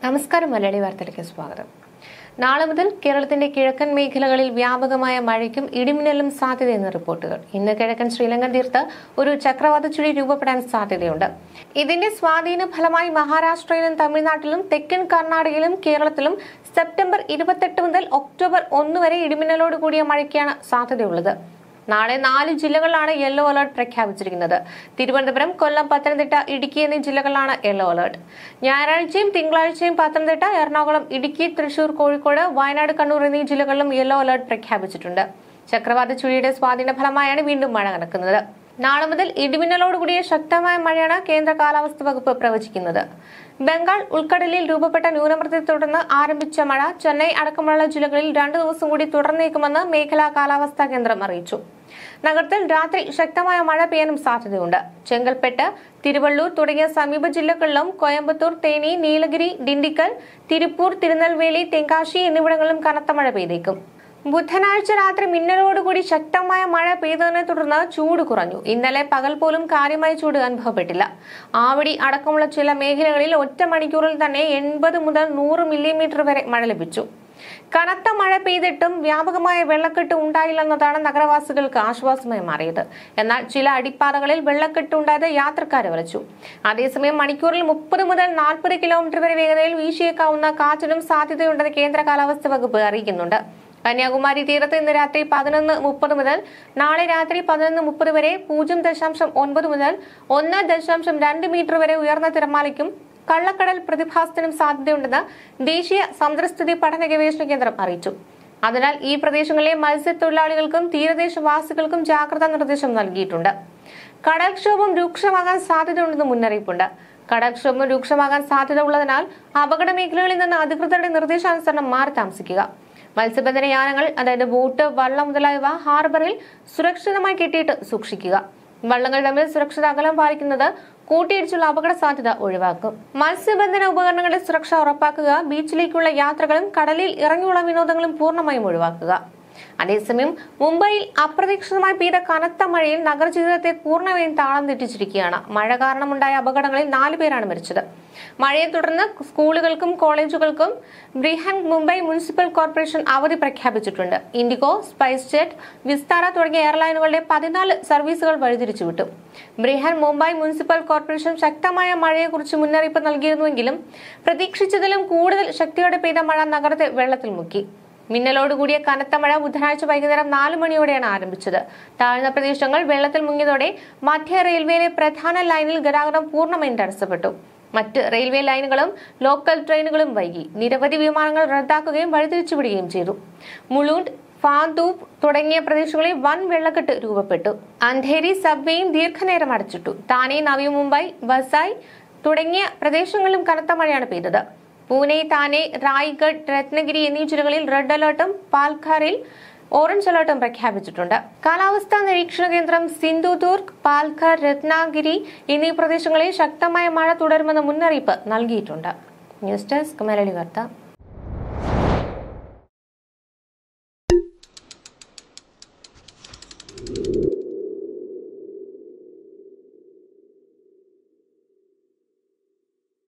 നമസ്കാരം മലയാളി വാർത്തയിലേക്ക് സ്വാഗതം നാളെ മുതൽ കേരളത്തിന്റെ കിഴക്കൻ മേഖലകളിൽ വ്യാപകമായ മഴയ്ക്കും ഇടിമിന്നലും സാധ്യതയെന്ന് റിപ്പോർട്ടുകൾ ഇന്ന് കിഴക്കൻ ശ്രീലങ്കൻ തീർത്ത് ഒരു ചക്രവാത ചുഴി രൂപപ്പെടാൻ സാധ്യതയുണ്ട് ഇതിന്റെ സ്വാധീന ഫലമായി മഹാരാഷ്ട്രയിലും തമിഴ്നാട്ടിലും തെക്കൻ കർണാടകയിലും കേരളത്തിലും സെപ്റ്റംബർ ഇരുപത്തെട്ട് മുതൽ ഒക്ടോബർ ഒന്ന് വരെ ഇടിമിന്നലോട് കൂടിയ മഴയ്ക്കാണ് സാധ്യതയുള്ളത് നാളെ നാല് ജില്ലകളിലാണ് യെല്ലോ അലർട്ട് പ്രഖ്യാപിച്ചിരിക്കുന്നത് തിരുവനന്തപുരം കൊല്ലം പത്തനംതിട്ട ഇടുക്കി എന്നീ ജില്ലകളിലാണ് യെല്ലോ അലർട്ട് ഞായറാഴ്ചയും തിങ്കളാഴ്ചയും പത്തനംതിട്ട എറണാകുളം ഇടുക്കി തൃശൂർ കോഴിക്കോട് വയനാട് കണ്ണൂർ എന്നീ ജില്ലകളിലും യെല്ലോ അലർട്ട് പ്രഖ്യാപിച്ചിട്ടുണ്ട് ചക്രവാത ചുഴിയുടെ സ്വാധീന ഫലമായാണ് വീണ്ടും മഴ കനക്കുന്നത് നാളെ മുതൽ ഇടിമിന്നലോടുകൂടിയ ശക്തമായ മഴയാണ് കേന്ദ്ര കാലാവസ്ഥ വകുപ്പ് പ്രവചിക്കുന്നത് ബംഗാൾ ഉൾക്കടലിൽ രൂപപ്പെട്ട ന്യൂനമർദ്ദത്തെ തുടർന്ന് ആരംഭിച്ച മഴ ചെന്നൈ അടക്കമുള്ള ജില്ലകളിൽ രണ്ടു ദിവസം കൂടി തുടർന്നേക്കുമെന്ന് മേഖലാ കാലാവസ്ഥാ കേന്ദ്രം അറിയിച്ചു നഗരത്തിൽ രാത്രി ശക്തമായ മഴ പെയ്യാനും സാധ്യതയുണ്ട് ചെങ്കൽപ്പെട്ട് തിരുവള്ളൂർ തുടങ്ങിയ സമീപ ജില്ലകളിലും കോയമ്പത്തൂർ തേനി നീലഗിരി ഡിണ്ടിക്കൽ തിരുപ്പൂർ തിരുനെൽവേലി തെങ്കാശി എന്നിവിടങ്ങളിലും കനത്ത മഴ പെയ്തേക്കും ബുധനാഴ്ച രാത്രി മിന്നലോടുകൂടി ശക്തമായ മഴ പെയ്തതിനെ തുടർന്ന് ചൂട് കുറഞ്ഞു ഇന്നലെ പകൽ പോലും കാര്യമായ ചൂട് അനുഭവപ്പെട്ടില്ല ആവടി അടക്കമുള്ള ചില മേഖലകളിൽ ഒറ്റ മണിക്കൂറിൽ തന്നെ എൺപത് മുതൽ നൂറ് മില്ലിമീറ്റർ വരെ മഴ ലഭിച്ചു കനത്ത മഴ പെയ്തിട്ടും വ്യാപകമായ വെള്ളക്കെട്ട് ഉണ്ടായില്ലെന്നതാണ് നഗരവാസികൾക്ക് ആശ്വാസമായി മാറിയത് എന്നാൽ ചില അടിപ്പാതകളിൽ വെള്ളക്കെട്ട് ഉണ്ടായത് യാത്രക്കാരെ വലച്ചു അതേസമയം മണിക്കൂറിൽ മുപ്പത് മുതൽ നാൽപ്പത് കിലോമീറ്റർ വരെ വേഗതയിൽ വീശിയേക്കാവുന്ന കാറ്റിനും സാധ്യതയുണ്ടെന്ന് കേന്ദ്ര കാലാവസ്ഥ വകുപ്പ് അറിയിക്കുന്നുണ്ട് കന്യാകുമാരി തീരത്ത് ഇന്ന് രാത്രി പതിനൊന്ന് മുപ്പത് മുതൽ നാളെ രാത്രി പതിനൊന്ന് മുപ്പത് വരെ പൂജ്യം ദശാംശം ഒൻപത് മുതൽ ഒന്ന് ദശാംശം രണ്ട് മീറ്റർ വരെ ഉയർന്ന തിരമാലയ്ക്കും കള്ളക്കടൽ പ്രതിഭാസത്തിനും സാധ്യതയുണ്ടെന്ന് ദേശീയ സമുദ്രസ്ഥിതി പഠന ഗവേഷണ കേന്ദ്രം അറിയിച്ചു അതിനാൽ ഈ പ്രദേശങ്ങളിലെ മത്സ്യത്തൊഴിലാളികൾക്കും തീരദേശവാസികൾക്കും ജാഗ്രതാ നിർദ്ദേശം നൽകിയിട്ടുണ്ട് കടൽക്ഷോഭം രൂക്ഷമാകാൻ സാധ്യതയുണ്ടെന്ന് മുന്നറിയിപ്പുണ്ട് കടൽക്ഷോഭം രൂക്ഷമാകാൻ സാധ്യത ഉള്ളതിനാൽ അപകട മേഖലകളിൽ നിന്ന് അധികൃതരുടെ നിർദ്ദേശാനുസരണം മാറി താമസിക്കുക മത്സ്യബന്ധന യാനങ്ങൾ അതായത് ബോട്ട് വള്ളം മുതലായവ ഹാർബറിൽ സുരക്ഷിതമായി കെട്ടിയിട്ട് സൂക്ഷിക്കുക വള്ളങ്ങൾ തമ്മിൽ സുരക്ഷിത അകലം പാലിക്കുന്നത് കൂട്ടിയിടിച്ചുള്ള അപകട സാധ്യത ഒഴിവാക്കും മത്സ്യബന്ധന ഉപകരണങ്ങളുടെ സുരക്ഷ ഉറപ്പാക്കുക ബീച്ചിലേക്കുള്ള യാത്രകളും കടലിൽ ഇറങ്ങിയുള്ള വിനോദങ്ങളും പൂർണ്ണമായും ഒഴിവാക്കുക അതേസമയം മുംബൈയിൽ അപ്രതീക്ഷിതമായി പെയ്ത കനത്ത മഴയിൽ നഗരജീവിതത്തെ പൂർണ്ണമായും താളം തെറ്റിച്ചിരിക്കുകയാണ് മഴ കാരണമുണ്ടായ അപകടങ്ങളിൽ നാല് പേരാണ് മരിച്ചത് മഴയെ തുടർന്ന് സ്കൂളുകൾക്കും കോളേജുകൾക്കും ബ്രിഹൻ മുംബൈ മുനിസിപ്പൽ കോർപ്പറേഷൻ അവധി പ്രഖ്യാപിച്ചിട്ടുണ്ട് ഇൻഡിഗോ സ്പൈസ് ജെറ്റ് വിസ്താര തുടങ്ങിയ എയർലൈനുകളുടെ പതിനാല് സർവീസുകൾ വഴിതിരിച്ചുവിട്ടു ബ്രിഹൻ മുംബൈ മുനിസിപ്പൽ കോർപ്പറേഷൻ ശക്തമായ മഴയെക്കുറിച്ച് മുന്നറിയിപ്പ് നൽകിയിരുന്നുവെങ്കിലും പ്രതീക്ഷിച്ചതിലും കൂടുതൽ ശക്തിയോടെ പെയ്ത മഴ നഗരത്തെ വെള്ളത്തിൽ മുക്കി മിന്നലോടുകൂടിയ കനത്ത മഴ ബുധനാഴ്ച വൈകുന്നേരം നാല് മണിയോടെയാണ് ആരംഭിച്ചത് താഴ്ന്ന പ്രദേശങ്ങൾ വെള്ളത്തിൽ മുങ്ങിയതോടെ മധ്യ റെയിൽവേയിലെ പ്രധാന ലൈനിൽ ഗതാഗതം പൂർണ്ണമായും തടസ്സപ്പെട്ടു മറ്റ് റെയിൽവേ ലൈനുകളും ലോക്കൽ ട്രെയിനുകളും വൈകി നിരവധി വിമാനങ്ങൾ റദ്ദാക്കുകയും വഴിതിരിച്ചുവിടുകയും ചെയ്തു മുളൂണ്ട് ഫാന്തൂപ്പ് തുടങ്ങിയ പ്രദേശങ്ങളിൽ വൻ വെള്ളക്കെട്ട് രൂപപ്പെട്ടു അന്ധേരി സബ്വേയും ദീർഘനേരം അടച്ചിട്ടു താനെ നവി മുംബൈ വസായ് തുടങ്ങിയ പ്രദേശങ്ങളിലും കനത്ത മഴയാണ് പെയ്തത് പൂനെ താനെ റായ്ഗഡ് രത്നഗിരി എന്നീ ജില്ലകളിൽ റെഡ് അലർട്ടും പാൽഘറിൽ ഓറഞ്ച് അലർട്ടും പ്രഖ്യാപിച്ചിട്ടുണ്ട് കാലാവസ്ഥാ നിരീക്ഷണ കേന്ദ്രം സിന്ധുദുർഗ് പാൽഘർ രത്നാഗിരി എന്നീ പ്രദേശങ്ങളിൽ ശക്തമായ മഴ തുടരുമെന്ന മുന്നറിയിപ്പ് നൽകിയിട്ടുണ്ട് ന്യൂസ് ഡെസ്ക് മലയാളി വാർത്ത